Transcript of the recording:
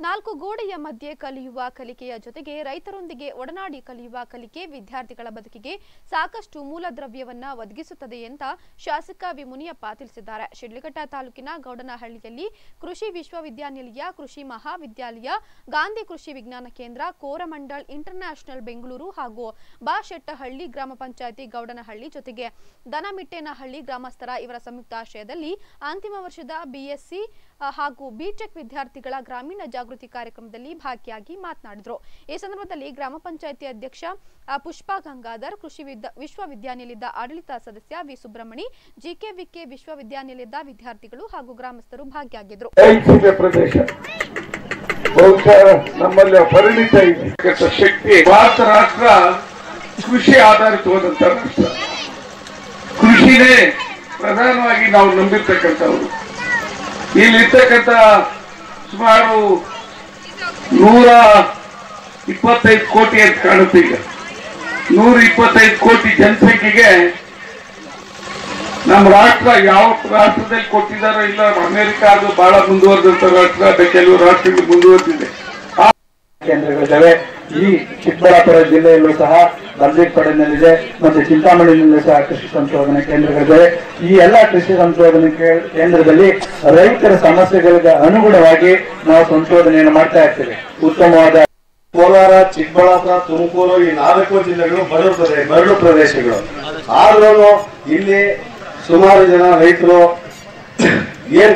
ನಾಲ್ಕು ಗೋಡೆಯ ಮಧ್ಯೆ ಕಲಿಯುವ ಕಲಿಕೆಯ ಜೊತೆಗೆ ರೈತರೊಂದಿಗೆ ಒಡನಾಡಿ ಕಲಿಯುವ ಕಲಿಕೆ ವಿದ್ಯಾರ್ಥಿಗಳ ಬದುಕಿಗೆ ಸಾಕಷ್ಟು ಮೂಲದ್ರವ್ಯವನ್ನ ಒದಗಿಸುತ್ತದೆ ಅಂತ ಶಾಸಕ ವಿ ಮುನಿಯಪ್ಪ ತಿಳಿಸಿದ್ದಾರೆ ಶಿಡ್ಲಘಟ್ಟ ತಾಲೂಕಿನ ಗೌಡನಹಳ್ಳಿಯಲ್ಲಿ ಕೃಷಿ ವಿಶ್ವವಿದ್ಯಾನಿಲಯ ಕೃಷಿ ಮಹಾವಿದ್ಯಾಲಯ ಗಾಂಧಿ ಕೃಷಿ ವಿಜ್ಞಾನ ಕೇಂದ್ರ ಕೋರಮಂಡಲ್ ಇಂಟರ್ನ್ಯಾಷನಲ್ ಬೆಂಗಳೂರು ಹಾಗೂ ಬಾಶೆಟ್ಟಹಳ್ಳಿ ಗ್ರಾಮ ಪಂಚಾಯತಿ ಗೌಡನಹಳ್ಳಿ ಜೊತೆಗೆ ದನಮಿಟ್ಟೇನಹಳ್ಳಿ ಗ್ರಾಮಸ್ಥರ ಇವರ ಸಂಯುಕ್ತಾಶ್ರಯದಲ್ಲಿ ಅಂತಿಮ ವರ್ಷದ ಬಿಎಸ್ಸಿ ಹಾಗೂ ಬಿಟೆಕ್ ವಿದ್ಯಾರ್ಥಿಗಳ ಗ್ರಾಮೀಣ ಜಾಗೃತಿ ಕಾರ್ಯಕ್ರಮದಲ್ಲಿ ಭಾಗಿಯಾಗಿ ಮಾತನಾಡಿದರು ಈ ಸಂದರ್ಭದಲ್ಲಿ ಗ್ರಾಮ ಪಂಚಾಯತಿ ಅಧ್ಯಕ್ಷ ಆ, ಪುಷ್ಪಾ ಗಂಗಾಧರ್ ಕೃಷಿ ವಿದ್ಯ- ವಿಶ್ವವಿದ್ಯಾನಿಲಯದ ಆಡಳಿತ ಸದಸ್ಯ ವಿ ಸುಬ್ರಹ್ಮಣಿ ಜಿಕೆವಿಕೆ ವಿಶ್ವವಿದ್ಯಾನಿಲಯದ ವಿದ್ಯಾರ್ಥಿಗಳು ಹಾಗೂ ಗ್ರಾಮಸ್ಥರು ಭಾಗಿಯಾಗಿದ್ದರು ಐಚ್ಛಿಕ ಪ್ರದೇಶ ಬಹುಶಃ ನಮ್ಮಲ್ಲಿ ಪರಿಣಿತ ಇದೆ ಶಕ್ತಿ ಭಾರತ ರಾಷ್ಟ್ರ ಕೃಷಿ ಆಧಾರಿತವಾದಂತ ರಾಷ್ಟ್ರ ಕೃಷಿನೇ ಪ್ರಧಾನವಾಗಿ ನಾವು ನಂಬಿರ್ತಕ್ಕಂಥವ್ರು ಇಲ್ಲಿರ್ತಕ್ಕಂಥ ಸುಮಾರು ನೂರ ಇಪ್ಪತ್ತೈದು ಕೋಟಿ ಅಂತ ಕಾಣುತ್ತೆ ಈಗ ನೂರ ಇಪ್ಪತ್ತೈದು ಕೋಟಿ ಜನಸಂಖ್ಯೆಗೆ ನಮ್ಮ ರಾಷ್ಟ್ರ ಯಾವ ರಾಷ್ಟ್ರದಲ್ಲಿ ಕೊಟ್ಟಿದಾರೋ ಇಲ್ಲ ಅಮೆರಿಕ ಅದು ಬಹಳ ಮುಂದುವರೆದಂತ ರಾಷ್ಟ್ರ ಅದು ಕೆಲವು ರಾಷ್ಟ್ರಗಳು ಮುಂದುವರೆದಿದೆ ಆ ಕೇಂದ್ರಗಳಿದ್ದಾವೆ ಈ ಚಿಕ್ಕಬಳ್ಳಾಪುರ ಜಿಲ್ಲೆಯಲ್ಲೂ ಸಹ ಬಂದೀಪಡೆನಲ್ಲಿದೆ ಮತ್ತು ಚಿಂತಾಮಣಿನಲ್ಲೂ ಸಹ ಕೃಷಿ ಸಂಶೋಧನಾ ಕೇಂದ್ರಗಳಿದ್ದಾವೆ ಈ ಎಲ್ಲ ಕೃಷಿ ಸಂಶೋಧನಾ ಕೇ- ಕೇಂದ್ರದಲ್ಲಿ ರೈತರ ಸಮಸ್ಯೆಗಳಿಗೆ ಅನುಗುಣವಾಗಿ ನಾವು ಸಂಶೋಧನೆಯನ್ನು ಮಾಡ್ತಾ ಇರ್ತೇವೆ ಉತ್ತಮವಾದ ಕೋಲಾರ ಚಿಕ್ಕಬಳ್ಳಾಪುರ ತುಮಕೂರು ಈ ನಾಲ್ಕು ಜಿಲ್ಲೆಗಳು ಬರಡು ಪ್ರದೇಶ ಬರಡು ಪ್ರದೇಶಗಳು ಆದ್ರೂ ಇಲ್ಲಿ ಸುಮಾರು ಜನ ರೈತರು ಏನ್